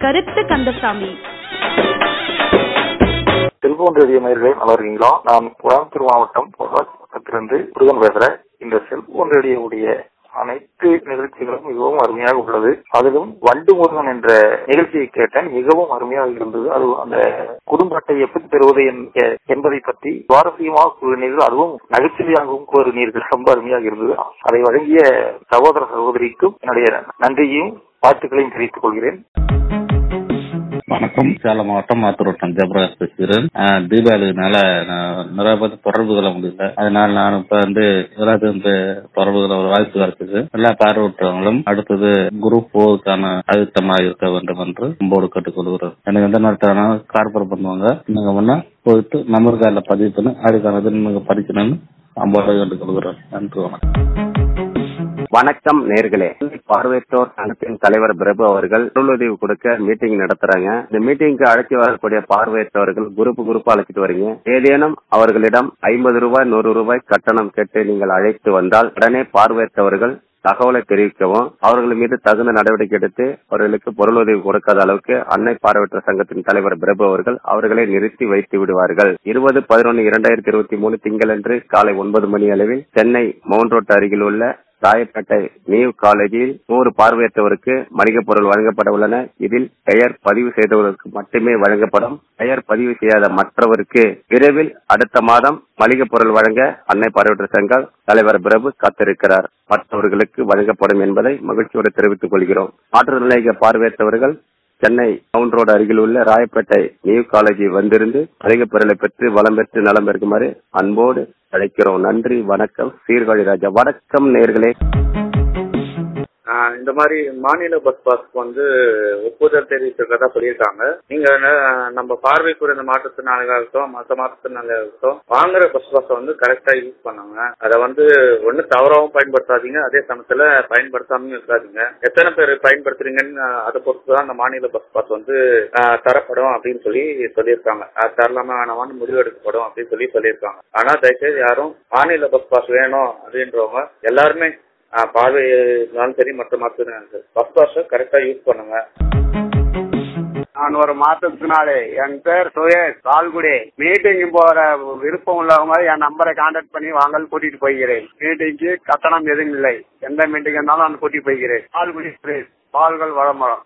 கருத்து Kandasamy cellphone radio நேயர்களே நல்லா இருக்கீங்களா நான் கோயம்புத்தூர் மாவட்டம் பொள்ளாச்சி பக்கத்திலிருந்து முருகன் பேசுறேன் இந்த செல்போன் ரேடியோவுடைய அனைத்து நிகழ்ச்சிகளும் மிகவும் அருமையாக உள்ளது அதிலும் வண்டு முருகன் என்ற நிகழ்ச்சியை கேட்டேன் மிகவும் அருமையாக இருந்தது அது அந்த குடும்ப அட்டை எப்படி பெறுவது என்க- என்பதை பற்றி சுவாரஸ்யமாக கூறினீர்கள் அதுவும் நகைச்சுவையாகவும் கூறினீர்கள் ரொம்ப அருமையாக இருந்தது அதை வழங்கிய சகோதர சகோதரிக்கும் என்னுடைய நன்றியையும் வாழ்த்துக்களையும் தெரிவித்துக் கொள்கிறேன் வணக்கம் சேலம் மாவட்டம் மாத்தூர் வட்டம் ஜெயபிரகாஷ் பேசுகிறேன் ஆஹ் தீபாவளினால நான் நிறைய பேர் தொடர்பு கொள்ள முடியல அதனால நான் இப்ப வந்து எல்லாத்தையும் இந்த தொடர்பு கொள்ள ஒரு வாய்ப்பு கிடைச்சது எல்லா பார்வையற்றவங்களும் அடுத்தது குரூப் போவுக்கான அழுத்தமாக இருக்க வேண்டும் என்று அன்போடு கேட்டுக்கொள்கிறேன் எனக்கு எந்த நேரத்தான கார்பர் பண்ணுவாங்க நீங்க முன்னா போயிட்டு நம்பர் கார்டில் பதிவு பண்ணி அதுக்கானது நீங்க படிக்கணும்னு அன்போடு கேட்டுக்கொள்கிறேன் நன்றி வணக்கம் வணக்கம் நேர்களே பார்வையற்றோர் சங்கத்தின் தலைவர் பிரபு அவர்கள் பொருளுதவி கொடுக்க மீட்டிங் நடத்துறாங்க இந்த மீட்டிங்க்கு அழைச்சி வரக்கூடிய பார்வையற்றவர்கள் குரூப் குரூப் அழைச்சிட்டு வரீங்க ஏதேனும் அவர்களிடம் ஐம்பது ரூபாய் நூறு ரூபாய் கட்டணம் கேட்டு நீங்கள் அழைத்து வந்தால் உடனே பார்வையற்றவர்கள் தகவலை தெரிவிக்கவும் அவர்கள் மீது தகுந்த நடவடிக்கை எடுத்து அவர்களுக்கு பொருளுதவி கொடுக்காத அளவுக்கு அன்னை பார்வையற்ற சங்கத்தின் தலைவர் பிரபு அவர்கள் அவர்களை நிறுத்தி வைத்து விடுவார்கள் இருபது பதினொன்று இரண்டாயிரத்தி இருபத்தி மூணு திங்களன்று காலை ஒன்பது மணி அளவில் சென்னை மவுண்ட் ரோட் அருகில் உள்ள ராயப்பேட்டை நியூ காலேஜில் நூறு பார்வையற்றவருக்கு மளிகைப் பொருள் வழங்கப்பட உள்ளன இதில் பெயர் பதிவு செய்தவருக்கு மட்டுமே வழங்கப்படும் பெயர் பதிவு செய்யாத மற்றவருக்கு விரைவில் அடுத்த மாதம் மளிகைப் பொருள் வழங்க அன்னை பார்வையற்ற சங்க தலைவர் பிரபு காத்திருக்கிறார் மற்றவர்களுக்கு வழங்கப்படும் என்பதை மகிழ்ச்சியோடு தெரிவித்துக் கொள்கிறோம் மாற்றுநிலைக பார்வையற்றவர்கள் சென்னை மவுண்ட் ரோடு அருகில் உள்ள ராயப்பேட்டை நியூ காலேஜில் வந்திருந்து மளிகைப் பொருளை பெற்று வளம் பெற்று நலம் பெறுமாறு அன்போடு அழைக்கிறோம் நன்றி வணக்கம் சீர்காழி ராஜா வணக்கம் நேர்களே ஆஹ் இந்த மாதிரி மாநில பஸ் பாஸ்க்கு வந்து ஒப்புதல் தெரிவிச்சிருக்கதா சொல்லியிருக்காங்க நீங்க ந- நம்ம பார்வை குறைந்த மாற்றுத்திறனாளிகளாகட்டும் மற்ற மாற்றுத்திறனாளிகளாகட்டும் வாங்குற பஸ் பாஸை வந்து கரெக்டா யூஸ் பண்ணுங்க அதை வந்து ஒண்ணு தவறாவும் பயன்படுத்தாதீங்க அதே சமயத்துல பயன்படுத்தாமயும் இருக்காதீங்க எத்தனை பேர் பயன்படுத்துறீங்கன்னு ஆஹ் அதை பொறுத்து தான் அந்த மாநில பஸ் பாஸ் வந்து ஆஹ் தரப்படும் அப்படின்னு சொல்லி சொல்லியிருக்காங்க அது தரலாமா வேணாமான்னு முடிவு எடுக்கப்படும் அப்படின்னு சொல்லி சொல்லியிருக்காங்க ஆனா தயவுசெய்து யாரும் மாநில பஸ் பாஸ் வேணும் அப்படின்றவங்க எல்லாருமே ஆஹ் பார்வை இருந்தாலும் சரி மற்ற மாற்றுத்திறனாளிகள் பஸ் பாஸை கரெக்டா யூஸ் பண்ணுங்க நான் ஒரு மாற்றத்தினாலே என் பேர் சுரேஷ் பால்குடி மீட்டிங் போற விருப்பம் உள்ளவங்க என் நம்பரை கான்டாக்ட் பண்ணி வாங்கல் கூட்டிட்டு போகிறேன் மீட்டிங்க்கு கட்டணம் எதுவும் இல்லை எந்த மீட்டிங் இருந்தாலும் நான் கூட்டிட்டு போகிறேன் பால்குடி சுரேஷ் பால்கள் வளமரம்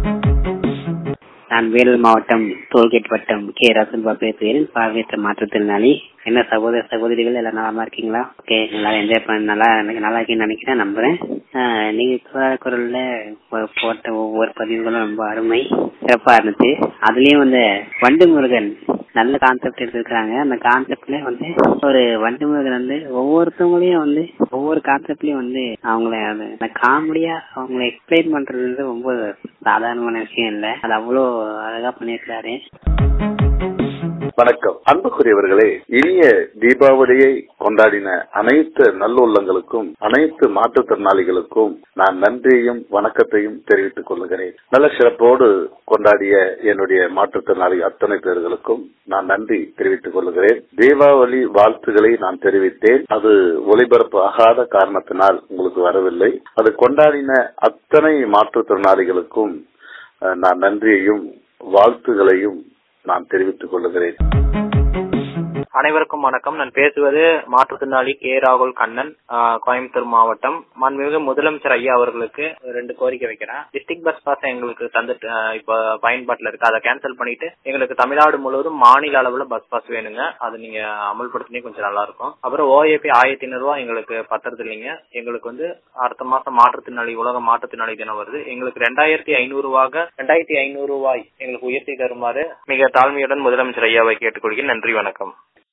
நான் வேலூர் மாவட்டம் டோல்கேட் வட்டம் கே ரசன்பா பேசுகிறேன் பார்வையற்ற மாற்றுத்திறனாளி என்ன சகோதர சகோதரிகள் எல்லாம் நலமா இருக்கீங்களா ஓகே நல்லா என்ஜாய் பண்ண நல்லா எனக்கு நல்லா இருக்கீங்கன்னு நினைக்கிறேன் நம்புறேன் ஆஹ் நீங்க குரல் குரல்ல போ- போட்ட ஒவ்வொரு பதிவுகளும் ரொம்ப அருமை சிறப்பா இருந்துச்சு அதுலயும் வந்து வண்டு முருகன் நல்ல கான்செப்ட் எடுத்திருக்காங்க அந்த கான்செப்ட்ல வந்து ஒரு வண்டு முருகன் வந்து ஒவ்வொருத்தவங்களையும் வந்து ஒவ்வொரு கான்செப்ட்லயும் வந்து அவங்கள அது- அந்த காமெடியா அவங்கள எக்ஸ்பிளைன் பண்றது வந்து ரொம்ப சாதாரணமான விஷயம் இல்ல அது அவ்வளோ அழகா பண்ணியிருக்காரு வணக்கம் அன்புக்குரியவர்களே இனிய தீபாவளியை கொண்டாடின அனைத்து நல்லுள்ளங்களுக்கும் அனைத்து மாற்றுத்திறனாளிகளுக்கும் நான் நன்றியையும் வணக்கத்தையும் தெரிவித்துக் கொள்கிறேன் நல்ல சிறப்போடு கொண்டாடிய என்னுடைய மாற்றுத்திறனாளி அத்தனை பேர்களுக்கும் நான் நன்றி தெரிவித்துக் கொள்கிறேன் தீபாவளி வாழ்த்துக்களை நான் தெரிவித்தேன் அது ஒளிபரப்பு ஆகாத காரணத்தினால் உங்களுக்கு வரவில்லை அது கொண்டாடின அத்தனை மாற்றுத்திறனாளிகளுக்கும் அஹ், நான் நன்றியையும் வாழ்த்துகளையும் நான் தெரிவித்துக் கொள்கிறேன் அனைவருக்கும் வணக்கம் நான் பேசுவது மாற்றுத்திறனாளி கே ராகுல் கண்ணன் ஆஹ், கோயம்புத்தூர் மாவட்டம் மாண்புமிகு முதலமைச்சர் ஐயா அவர்களுக்கு ரெண்டு கோரிக்கை வைக்கிறேன் டிஸ்ட்ரிக்ட் பஸ் பாஸ் எங்களுக்கு தந்துட்டு ஆஹ், இப்போ பயன்பாட்டில் இருக்கு அதை கேன்சல் பண்ணிட்டு எங்களுக்கு தமிழ்நாடு முழுவதும் மாநில அளவுல பஸ் பாஸ் வேணுங்க அது நீங்க அமல்படுத்தினே கொஞ்சம் நல்லா இருக்கும் அப்புறம் ஓஏபி ஆயிரத்தி ஐநூறு ரூபாய் எங்களுக்கு பத்துறது இல்லைங்க எங்களுக்கு வந்து அடுத்த மாசம் மாற்றுத்திறனாளி உலக மாற்றுத்திறனாளி தினம் வருது எங்களுக்கு ரெண்டாயிரத்தி ஐநூறு ரூபாக ரெண்டாயிரத்தி ஐநூறு ரூபாய் எங்களுக்கு உயர்த்தி தருமாறு மிக தாழ்மையுடன் முதலமைச்சர் ஐயாவை கேட்டுக்கொள்கிறேன் நன்றி வணக்கம்